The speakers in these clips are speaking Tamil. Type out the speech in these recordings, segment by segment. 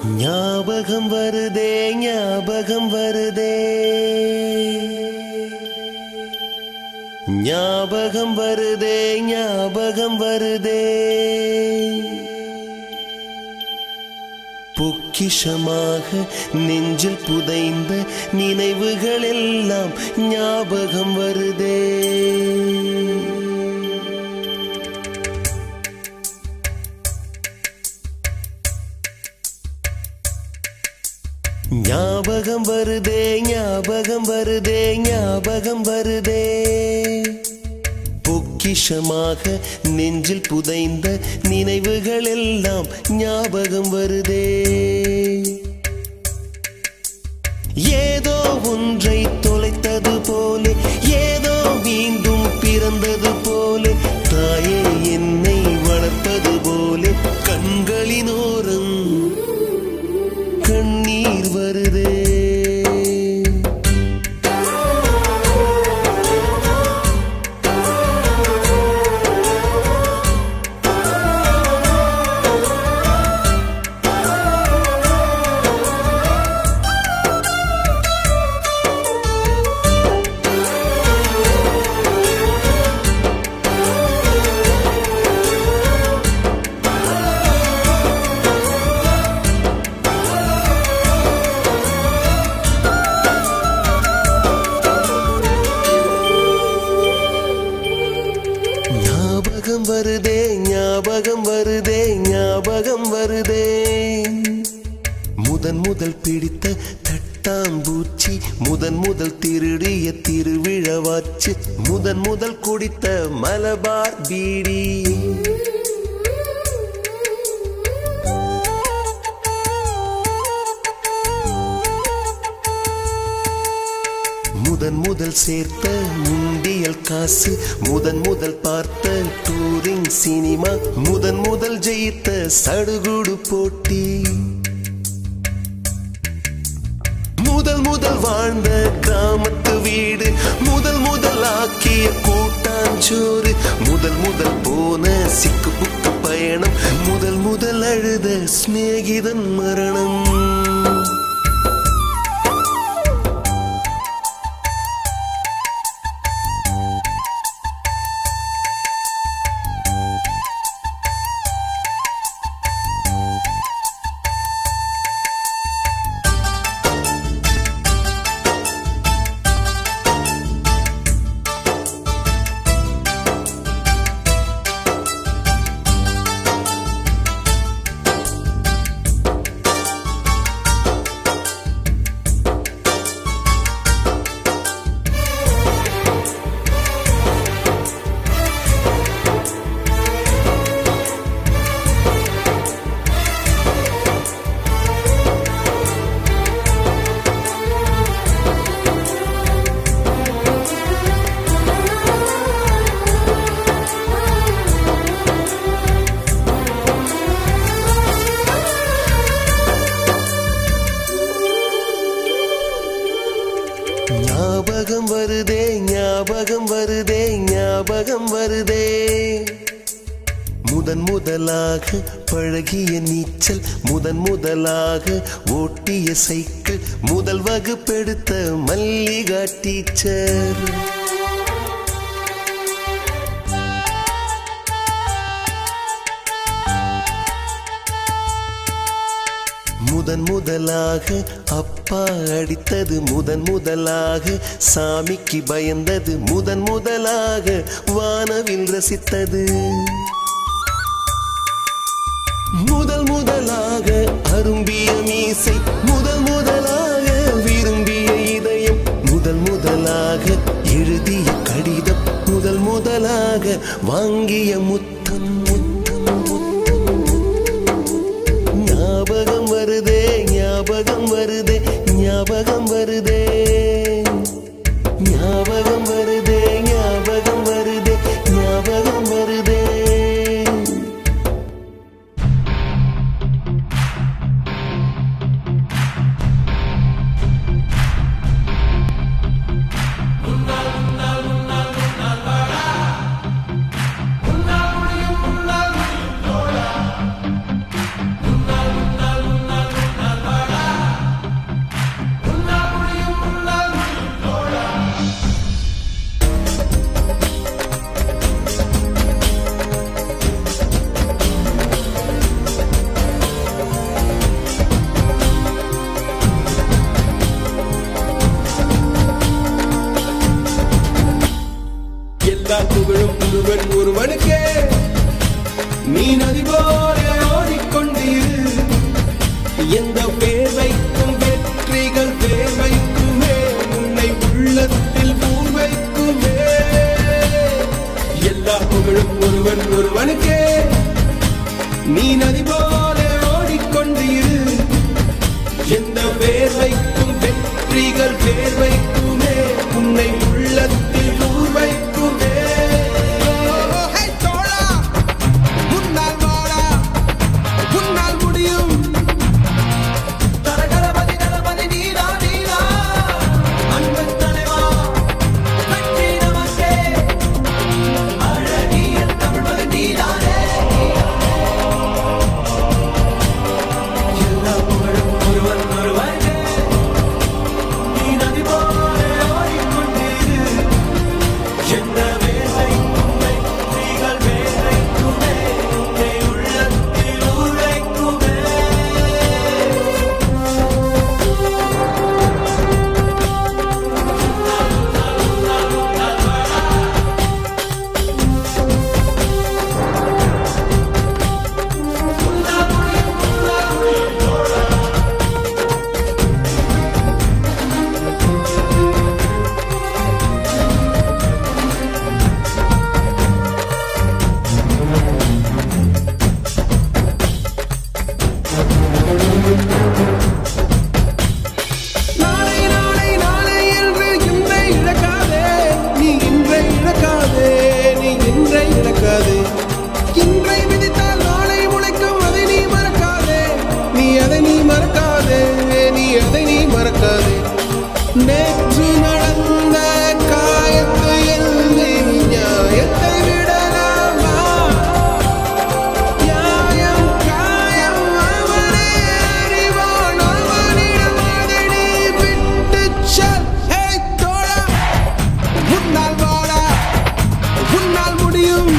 ஞாபகம் வருதே ஞாபகம் வருதே ஞாபகம் வருதே ஞாபகம் வருதே பொக்கிஷமாக நெஞ்சில் புதைந்த நினைவுகள் எல்லாம் ஞாபகம் வருதே ஞாபகம் வருதே ஞாபகம் வருதே ஞாபகம் வருதே பொக்கிஷமாக நெஞ்சில் புதைந்த நினைவுகள் எல்லாம் ஞாபகம் வருதே ஏதோ ஒன்றை தொலைத்தது போலே ஏதோ மீண்டும் பிறந்தது போலே தாயே என்னை வளர்ப்பது போலே கண்களினோரம் கண்ணீர் வருதே ஞாபகம் வருதே ஞாபகம் வருதே ஞாபகம் வருதே முதன் முதல் பிடித்த தட்டாம்பூச்சி முதன் முதல் திருடிய திருவிழவாச்சு முதன் முதல் குடித்த மலபார் பீடி முதன் முதல் சேர்த்த முண்டியல் காசு முதன் முதல் பார்த்த டூரிங் சினிமா முதன் முதல் ஜெயித்த சடுகுடு போட்டி முதல் முதல் வாழ்ந்த கிராமத்து வீடு முதல் முதல் ஆக்கிய கூட்டாஞ்சோறு முதல் முதல் போன சிக்கு புக்கு பயணம் முதல் முதல் அழுத சிநேகிதன் மரணம் ஞாபகம் வருதே ஞாபகம் வருதே ஞாபகம் வருதே முதன் முதலாக பழகிய நீச்சல் முதன் முதலாக ஓட்டிய சைக்கிள் முதல் வகுப்பெடுத்த மல்லிகா டீச்சர் முதன் முதலாக அப்பா அடித்தது முதன் முதலாக சாமிக்கு பயந்தது முதன் முதலாக வானவில் ரசித்தது முதல் முதலாக அரும்பிய மீசை முதல் முதலாக விரும்பிய இதயம் முதல் முதலாக எழுதிய கடிதம் முதல் முதலாக வாங்கிய முத்தம் முத்தம் முத்தம் ஞாபகம் வருதே ஞாபகம் வருதே ஞாபகம் வருதே ஞாபகம் வருதே ஞாபகம் வருதே ஞாபகம் வருதே உன்னால் ஒருவன் ஒருவனுக்கே நீ நதி போல ஓடிக்கொண்டிரு எந்த வேர்வைக்கும் வெற்றிகள் வேர்வைக்குமே உன்னை உள்ளத்தில் பூர் வைக்குமே எல்லா புகழும் ஒருவன் ஒருவனுக்கே நீ நதி போல ஓடிக்கொண்டிரு எந்த வேர்வைக்கும் வெற்றிகள் வேர்வைக்குமே உன்னை உள்ளத்தில் ஊர் வைக்குமே ஹே தோழா முன்னால் வாடா உன்னால் முடியும் தரகரபதி தளபதி நீடா நீடா அன்பன் தலைவா வெற்றி நமக்கே அழகிய தமிழ்மகன் நீதானே எல்லா புகழும் ஒருவன் ஒருவனுக்கே நீ நதி போல ஓடிக்கொண்டிரு எந்த வேலைக்கும் வெற்றிகள் வேலைக்குமே உன்னை உள்ளத்தில் உரைக்குமே நாளை நாளை நாளை என்று இன்றை இழக்காதே நீ இன்றை இழக்காதே நீ இன்றை இழக்காதே இன்றை விதித்தால் நாளை முளைக்கும் அதை நீ மறக்காதே நீ அதை நீ மறக்காதே நீ அதை நீ மறக்காதே நேற்று நடந்த காயத்தை எண்ணி நியாயத்தை விடலாமா நியாயம் காயம் அவனே அறிவான் அவனிடம் அதை நீ விட்டுச் செல். ஏய் தோழா, உன்னால் வாடா, உன்னால் முடியும்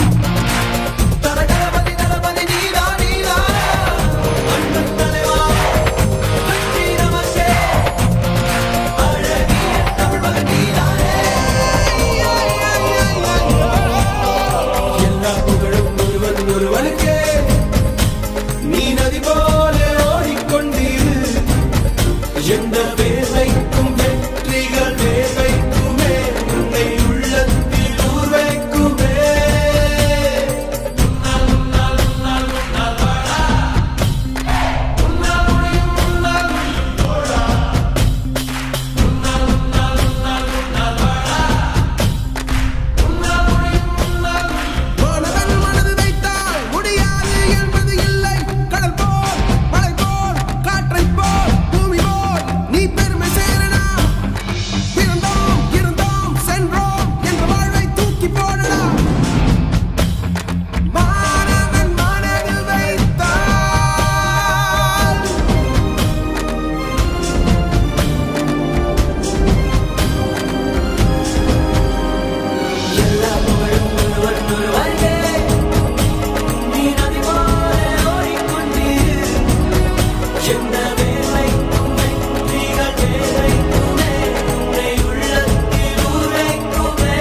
தரகரபதி தளபதி நீடா நீடா அன்பன் தலைவா வெற்றி நமக்கே அழகிய தமிழ்மகன் நீதானே எல்லா புகழும் ஒருவன் ஒருவனுக்கே நீ நதி போல ஓடிக்கொண்டிரு எந்த வேர்வைக்கும் வெற்றிகள் வேர்வைக்குமே உன்னை உள்ளத்தில் ஊர் வைக்குமே மாணவன் மனது வைத்தால் முடியாது என்பது இல்லை கடல் போல் மலை போல் காற்றை போல் பூமி போல் நீ பெருமை சேரனா பிறந்தோம் இருந்தோம் சென்றோம் என்ற வாழ்வை தூக்கி போடலாம் மாணவன் மனது வைத்தால் எல்லா புகழும் ஒருவன் ஒருவனுக்கே நீ நதி போல ஓடிக்கொண்டிரு எந்த வேலைக்கும் வெற்றிகள் வேலைக்குமே உன்னை உள்ளத்தில் உரைக்குமே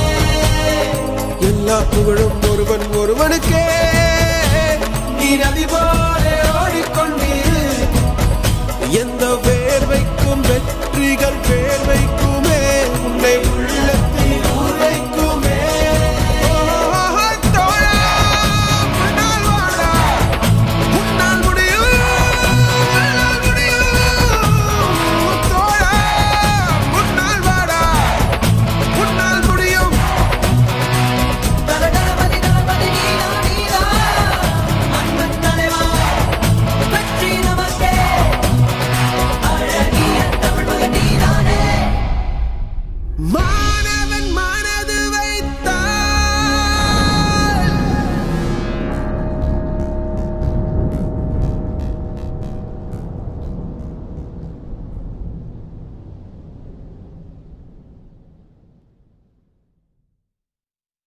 எல்லா புகழும் ஒருவன் ஒருவனுக்கே நீ நதி போல ஓடிக்கொண்டிரு எந்த வேர்வைக்கும் வெற்றிகள் வேர்வைக்குமே உன்னை உள்ளத்தில் உரைக்குமே தோழா, உன்னால் வாடா, உன்னால் முடியும், உன்னால் முடியும். தோழா, உன்னால் வாடா, உன்னால் முடியும் தரகரபதி தளபதி நீடா நீடா அன்பன் தலைவா வெற்றி நமக்கே அழகிய தமிழ்மகன் நீதானே மா